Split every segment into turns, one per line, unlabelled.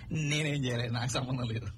నేనేం చేయలేదు నాకు సంబంధం లేదు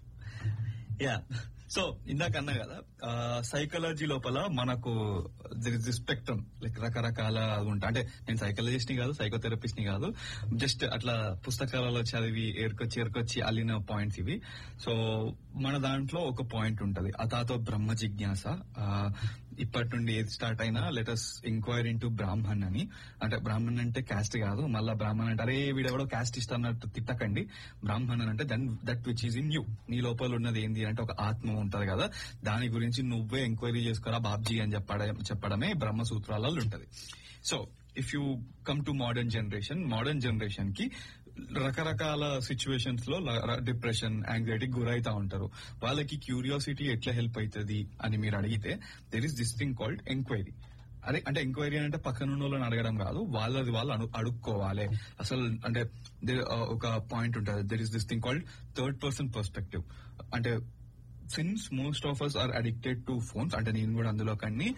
యా సో ఇందాక అన్నా కదా సైకాలజీ లోపల మనకు స్పెక్ట్రమ్ లైక్ రకరకాల ఉంటాయి అంటే నేను సైకాలజిస్ట్ ని కాదు సైకోథెరపిస్ట్ ని కాదు జస్ట్ అట్లా పుస్తకాలలో చదివి ఏర్కొచ్చి ఏర్కొచ్చి అల్లిన పాయింట్స్ ఇవి సో మన దాంట్లో ఒక పాయింట్ ఉంటది అతాతో బ్రహ్మ జిజ్ఞాస ఆ, ఇప్పటి నుండి ఏది స్టార్ట్ అయినా లెటస్ ఎంక్వైరీ ఇంటూ బ్రాహ్మణ్ అని అంటే బ్రాహ్మణ్ అంటే క్యాస్ట్ కాదు మళ్ళా బ్రాహ్మణ్ అంటే అరే వీడెవడో క్యాస్ట్ ఇస్తున్నట్టు తిట్టకండి బ్రాహ్మణ్ అంటే then that which is in you నీ లోపల ఉన్నది ఏంది అంటే ఒక ఆత్మ ఉంటది కదా దాని గురించి నువ్వే ఎంక్వైరీ చేసుకోరా బాబ్జీ అని చెప్పడం చెప్పడమే బ్రహ్మ సూత్రాలలో ఉంటది so if you come to modern generation modern generation కి రకరకాల సిచ్యువేషన్స్ లో డిప్రెషన్ యాంగ్జైటీకి గురైతా ఉంటారు వాళ్ళకి క్యూరియాసిటీ ఎట్లా హెల్ప్ అవుతుంది అని మీరు అడిగితే there is this thing called enquiry అదే అంటే ఎంక్వైరీ అంటే పక్కన ఉన్న వాళ్ళని అడగడం కాదు వాళ్ళది వాళ్ళు అను- అడుక్కోవాలి అసలు అంటే there, uh, ఒక పాయింట్ ఉంటుంది there is this thing called third person perspective అంటే since most of us are addicted to phones అంటే నేను కూడా అందులో కానీ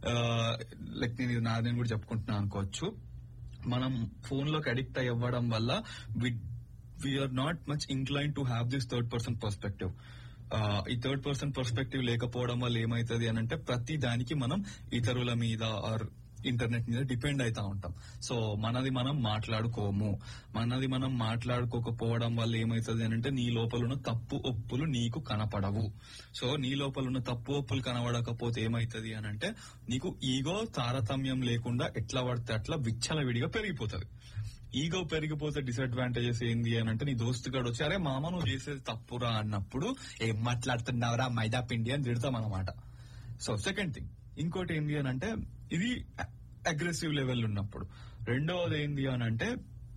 లైక్ నేను నా నేను కూడా చెప్పుకుంటున్నాను అనుకోవచ్చు మనం ఫోన్ లోకి అడిక్ట్ అవ్వడం వల్ల we are not much incline to have this third person perspective ఈ థర్డ్ పర్సన్ పర్స్పెక్టివ్ లేకపోవడం వల్ల ఏమైతుంది అని అంటే ప్రతి దానికి మనం ఇతరుల మీద ఆర్ ఇంటర్నెట్ మీద డిపెండ్ అవుతా ఉంటాం సో మనది మనం మాట్లాడుకోము మనది మనం మాట్లాడుకోకపోవడం వల్ల ఏమైతుంది అని అంటే నీ లోపల ఉన్న తప్పు ఒప్పులు నీకు కనపడవు సో నీ లోపల ఉన్న తప్పు ఒప్పులు కనబడకపోతే ఏమైతుంది అని అంటే నీకు ఈగో తారతమ్యం లేకుండా ఎట్లా పడితే అట్లా విచ్చలవిడిగా పెరిగిపోతుంది ఈగో పెరిగిపోతే డిసడ్వాంటేజెస్ ఏంది అని అంటే నీ దోస్తు గడు వచ్చి అరే మామ నువ్వు చేసేది తప్పురా అన్నప్పుడు ఏం మాట్లాడుతున్నావురా మైదా పిండి అని తిడతాం అనమాట సో సెకండ్ థింగ్ ఇంకోటి ఏంది అని అంటే ఇది అగ్రెసివ్ లెవెల్ ఉన్నప్పుడు రెండవది ఏంది అని అంటే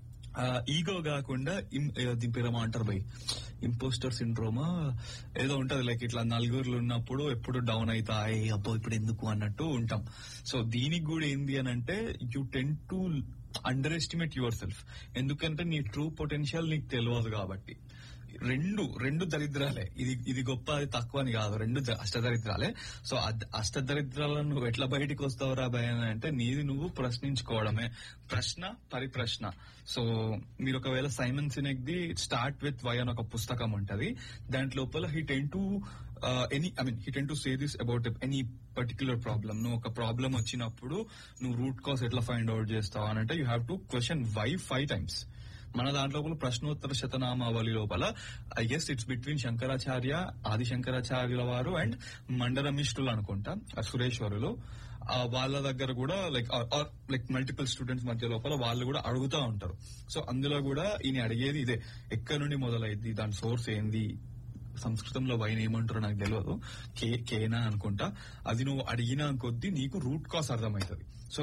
ఈగో కాకుండా ఇం- ఏ, దీని పేరేమో అంటారు బై ఇంపోస్టర్ సిండ్రోమా ఏదో ఉంటది లైక్ ఇట్లా నలుగురులు ఉన్నప్పుడు ఎప్పుడు డౌన్ అవుతా "ఏ, అబ్బో ఇప్పుడు ఎందుకు అన్నట్టు ఉంటాం సో దీనికి కూడా ఏంది అని అంటే you tend to underestimate yourself ఎందుకంటే నీ ట్రూ పొటెన్షియల్ నీకు తెలియదు కాబట్టి రెండు రెండు దరిద్రాలే ఇది ఇది గొప్ప అది తక్కువ అని కాదు రెండు ద- అష్టదరిద్రాలే సో అద్- అష్టదరిద్రాలను నువ్వు ఎట్లా బయటికి వస్తావురా భయ అని అంటే నీది నువ్వు ప్రశ్నించుకోవడమే ప్రశ్న పరిప్రశ్న సో మీరు ఒకవేళ Simon Sinek the start with why అని ఒక పుస్తకం ఉంటది దాంట్ లోపల he tend to any I mean he tend to say this about any particular problem నువ్వు ఒక ప్రాబ్లం వచ్చినప్పుడు నువ్వు రూట్ కాజ్ ఎట్లా ఫైండ్ అవుట్ చేస్తావు అని అంటే you have to question why five times మన దాంట్లో కూడా ప్రశ్నోత్తర శతనామావళి లోపల I guess it's between Shankaracharya Adi శంకరాచార్యుల వారు అండ్ మండరమిష్టులు అనుకుంటా ఆ సురేశ్వరులు ఆ వాళ్ళ దగ్గర కూడా లైక్ లైక్ మల్టిపుల్ స్టూడెంట్స్ మధ్య లోపల వాళ్ళు కూడా అడుగుతా ఉంటారు సో అందులో కూడా ఈయన అడిగేది ఇదే ఎక్కడి నుండి మొదలైంది దాని సోర్స్ ఏంది సంస్కృతంలో వైన్ ఏమంటారో నాకు తెలియదు కే కేనా అనుకుంటా అది నువ్వు అడిగిన కొద్దీ నీకు రూట్ కాస్ అర్థమవుతుంది సో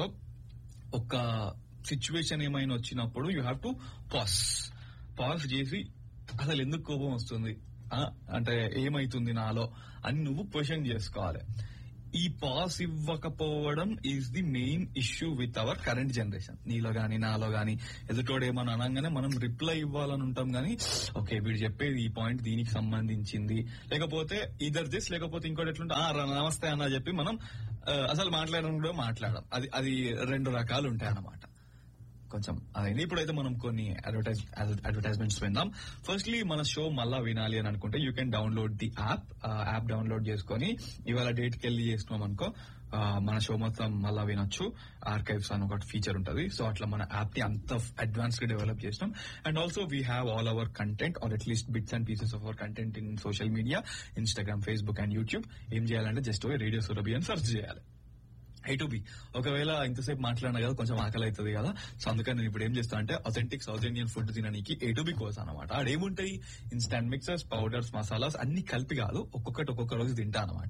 ఒక సిచ్యువేషన్ ఏమైనా వచ్చినప్పుడు you have to pause pause చేసి అసలు ఎందుకు కోపం వస్తుంది ఆ, అంటే ఏమైతుంది నాలో అని నువ్వు క్వశ్చన్ చేసుకోవాలి ఈ పాస్ ఇవ్వకపోవడం is the main issue with our current generation నీలో గాని నాలో గాని ఎదుటోడు ఏమని అనగానే మనం రిప్లై ఇవ్వాలని ఉంటాం గానీ ఓకే వీడు చెప్పేది ఈ పాయింట్ దీనికి సంబంధించింది లేకపోతే ఇదర్ దిస్ లేకపోతే ఇంకోటి ఎట్లుంటే "ఆ, రా- నమస్తే అన్న చెప్పి మనం ఆ, అసలు మాట్లాడడం కూడా మాట్లాడడం అది అది రెండు రకాలు ఉంటాయి అన్నమాట కొంచెం అదైంది ఇప్పుడైతే మనం కొన్ని అడ్వర్టైజ్ అడ్వర్టైజ్మెంట్స్ విందాం ఫస్ట్లీ మన షో మళ్ళా వినాలి అని అనుకుంటే you can download the app app download చేసుకొని ఇవాళ డేట్ కి వెళ్ళి చేసుకున్నాం అనుకో ఆ, మన షో మొత్తం మళ్ళా వినొచ్చు ఆర్కైవ్స్ అని ఒక ఫీచర్ ఉంటది సో అట్లా మన యాప్ ని అంత అడ్వాన్స్ గా డెవలప్ చేసినాం and also we have all our content are at least bits and pieces of our content in social media Instagram Facebook and YouTube ఏం చేయాలంటే జస్ట్ రేడియో సురభి అని సెర్చ్ చేయాలి ఐ టు బి ఒకవేళ ఇంతసేపు మాట్లాడినా కదా కొంచెం ఆకలి అవుతుంది కదా సో అందుకని నేను ఇప్పుడు ఏం చేస్తా అంటే అథెంటిక్ సౌత్ ఇండియన్ ఫుడ్ తినడానికి ఏ టు బి కోసం అనమాట ఆడేముంటాయి ఇన్స్టాంట్ మిక్సర్స్ పౌడర్స్ మసాలాస్ అన్ని కలిపి కాదు ఒక్కొక్కటి ఒక్కొక్క రోజు తింటా అనమాట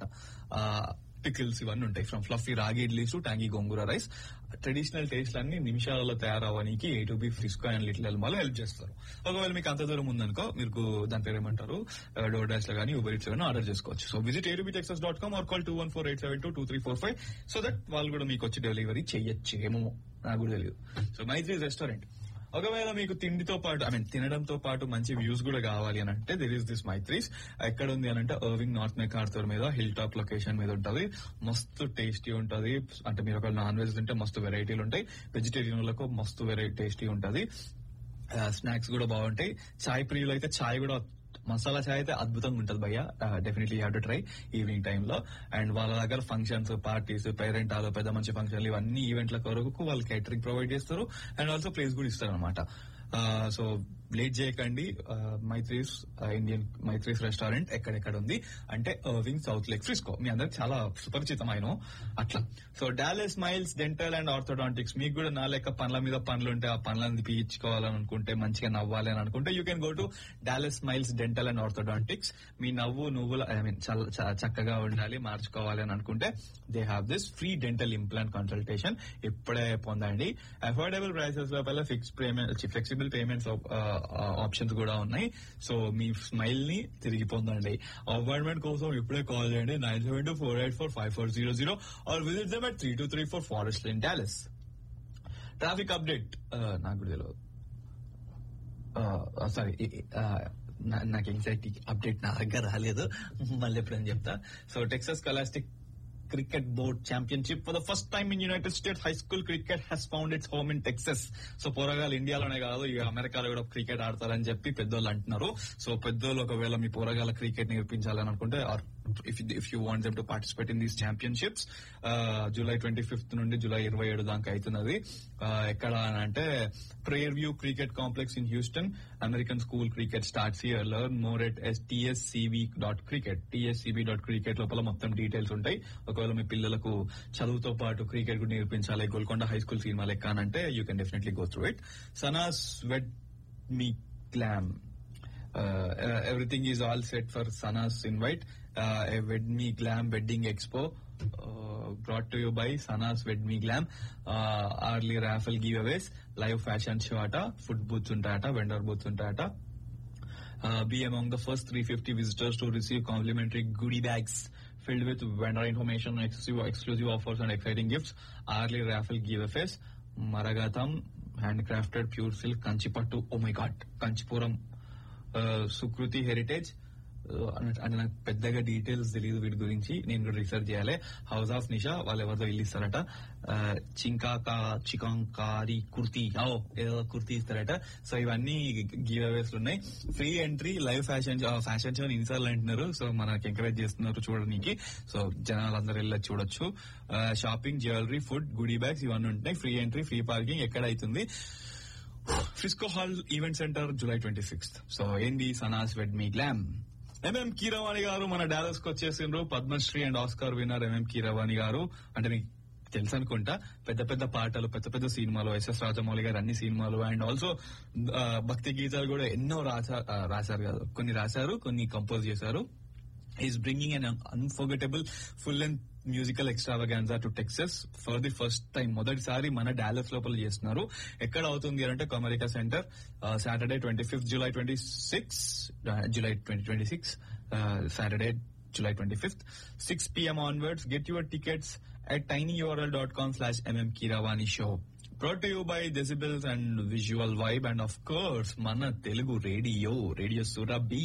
పికిల్స్ ఇవన్నీ ఉంటాయి from fluffy ragi idlis to tangy gongura rice traditional taste అన్ని నిమిషాలలో తయారవడానికి A to B Frisco and little ఎల్మాలో హెల్ప్ చేస్తారు ఒకవేళ మీకు అంత దూరం ఉందనుకో మీకు దాని పేరు ఏమంటారు డోర్ డాష్ లో కానీ ఊబర్ ఇట్స్ కానీ ఆర్డర్ చేసుకోవచ్చు so visit A to B Texas dot com or call two one four eight seven two two three four five so that వాళ్ళు కూడా మీకు వచ్చి డెలివరీ చెయ్యొచ్చేమో నాకు కూడా తెలియదు సో మైత్రి రెస్టారెంట్ ఒకవేళ మీకు తిండితో పాటు ఐ మీన్ తినడంతో పాటు మంచి వ్యూస్ కూడా కావాలి అని అంటే దిర్ ఇస్ దిస్ మైత్రీస్ ఎక్కడ ఉంది అని అంటే అర్వింగ్ నార్త్ మెకార్థర్ మీద హిల్ టాప్ లొకేషన్ మీద ఉంటది మస్తు టేస్టీ ఉంటది అంటే మీరు ఒక నాన్ వెజ్ తింటే మస్తు వెరైటీలు ఉంటాయి వెజిటేరియన్ లకు మస్తు వెరైటీ టేస్టీ ఉంటది స్నాక్స్ కూడా బాగుంటాయి చాయ్ ప్రియులు అయితే చాయ్ కూడా మసాలా చాయ్ అయితే అద్భుతంగా ఉంటుంది భయ్య definitely have to try evening టైంలో అండ్ వాళ్ళ దగ్గర ఫంక్షన్స్ పార్టీస్ పేరెంట్ ఆలో పెద్ద మంచి ఫంక్షన్లు ఇవన్నీ ఈవెంట్ల కొరకు వాళ్ళు కేటరింగ్ ప్రొవైడ్ చేస్తారు అండ్ ఆల్సో ప్లేస్ కూడా ఇస్తారు అనమాట సో లేట్ చేయకండి మైత్రీస్ ఇండియన్ మైత్రీస్ రెస్టారెంట్ ఎక్కడెక్కడ ఉంది అంటే వింగ్ సౌత్ లేక్ ఫ్రిస్కో మీ అందరికి చాలా సుపరిచితం ఆయన అట్లా so Dallas smiles dental and orthodontics మీకు కూడా నా లెక్క పనుల మీద పనులు ఉంటే ఆ పనులను పీయించుకోవాలని అనుకుంటే మంచిగా నవ్వాలి అని అనుకుంటే you can go to Dallas smiles dental and orthodontics మీ నవ్వు నువ్వుల ఐ మీన్ చక్కగా ఉండాలి మార్చుకోవాలి అని అనుకుంటే they have this free dental implant consultation ఇప్పుడే పొందండి అఫోర్డబుల్ ప్రైసెస్ లోపల fix payment flexible payments options కూడా ఉన్నాయి సో మీ స్మైల్ ని తిరిగి పొందండి అపాయింట్మెంట్ కోసం ఇప్పుడే కాల్ చేయండి nine seven two four eight four five four zero zero or visit them at three two three four Forest Lane Dallas traffic update నాకు కూడా తెలియదు సారీ నాకు ఎగ్జాక్ట్ అప్డేట్ నా దగ్గర రాలేదు మళ్ళీ ఎప్పుడని చెప్తా so Texas scholastic cricket board championship for the first time in United States high school cricket has found its home in Texas so పోరగాలు ఇండియాలోనే కాదు ఇక అమెరికాలో కూడా క్రికెట్ ఆడతారని చెప్పి పెద్దోళ్ళు అంటున్నారు సో పెద్దోళ్ళు ఒకవేళ మీ పోరగాల క్రికెట్ నేర్పించాలని అనుకుంటే if if you want them to participate in these championships July twenty fifth నుండి జూలై ఇరవై ఏడు దాకా అవుతున్నది ఎక్కడ అంటే Prairie View cricket complex in Houston American school cricket starts here learn more at S TSCB dot cricket TSCB dot cricket లోపల మొత్తం details ఉంటాయి ఒకవేళ మీ పిల్లలకు చదువుతో పాటు క్రికెట్ కూడా నేర్పించాలి గోల్కొండ హై స్కూల్ సినిమా లెక్క అని అంటే you can definitely go through it Sana's wed me glam everything is all set for Sana's invite wed me glam wedding expo brought to you by Sana's wed me glam early raffle giveaways live fashion show అట food booths ఉంటాయట vendor booths ఉంటాయట be among the first 350 visitors to receive complimentary goodie bags filled with vendor information, exclusive, exclusive offers, and exciting gifts. Hourly raffle giveaways, Maragatam, handcrafted pure silk, Kanchipattu, oh my god, Kanchipuram, uh, Sukruti Heritage. అంటే నాకు పెద్దగా details తెలియదు వీటి గురించి నేను కూడా research చేయాలి house of నిషా వాళ్ళు ఎవరితో ఇల్లు ఇస్తారట చింకాకా చికాంకారి కుర్తీ ఓ ఏదో కుర్తీ ఇస్తారట సో ఇవన్నీ గివ్ అవేస్ ఉన్నాయి free entry live fashion fashion show ఇన్సార్లు అంటున్నారు సో మనకి ఎంకరేజ్ చేస్తున్నారు చూడడానికి సో జనాలు అందరూ వెళ్ళి చూడొచ్చు shopping jewellery food goodie bags ఇవన్నీ ఉంటాయి ఫ్రీ ఎంట్రీ ఫ్రీ పార్కింగ్ ఎక్కడ అవుతుంది Frisco hall event centre July twenty sixth so ఏంది సనాస్ wed me glam MM Keeravani గారు మన డాలస్ కు వచ్చేసిండ్రు Padmashri and Oscar winner MM Keeravani గారు అంటే మీకు తెలుసు అనుకుంటా పెద్ద పెద్ద పాటలు పెద్ద పెద్ద సినిమాలు ఎస్ఎస్ రాజమౌళి గారు అన్ని సినిమాలు అండ్ ఆల్సో భక్తి గీతాలు కూడా ఎన్నో రాసా రాశారు కాదు కొన్ని రాశారు కొన్ని కంపోజ్ చేశారు is bringing an unforgettable full and musical extravaganza to Texas for the first time మొదటిసారి మన డాలస్ లోపల చేస్తున్నారు ఎక్కడ అవుతుంది అంటే America centre Saturday twenty fifth July twenty six July twenty twenty six Saturday July twenty fifth six PM onwards get your tickets at tinyurl.com slash mmkiravani show. Brought to you by Decibels and Visual Vibe and of course మన Telugu radio radio Surabhi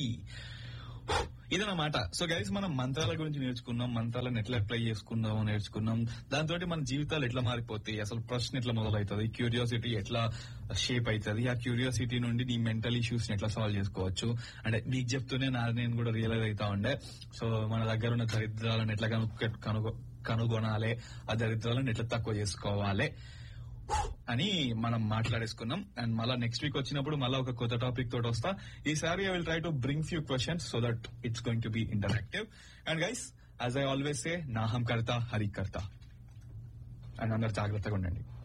ఇదన్నమాట so guys మనం మంత్రాల గురించి నేర్చుకున్నాం మంత్రాలను ఎట్లా apply చేసుకుందాం నేర్చుకున్నాం దాంతో మన జీవితాలు ఎట్లా మారిపోతాయి అసలు ప్రశ్న ఎట్లా మొదలవుతుంది క్యూరియాసిటీ ఎట్లా షేప్ అవుతుంది ఆ క్యూరియాసిటీ నుండి నీ మెంటల్ ఇష్యూస్ ని ఎట్లా సాల్వ్ చేసుకోవచ్చు అంటే మీకు చెప్తూనే నా నేను కూడా రియలైజ్ అవుతా ఉండే సో మన దగ్గర ఉన్న దరిద్రాలను ఎట్లా కనుక్కు కనుగొ కనుగొనాలి ఆ దరిద్రాలను ఎట్లా తక్కువ చేసుకోవాలి అని మనం మాట్లాడేసుకున్నాం అండ్ మళ్ళా నెక్స్ట్ వీక్ వచ్చినప్పుడు మళ్ళీ ఒక కొత్త టాపిక్ తోటి వస్తా ఈసారి I will try to bring few questions so that it's going to be interactive and guys as I always say నాహం కర్తా హరి కర్తా అండ్ అందరు జాగ్రత్తగా ఉండండి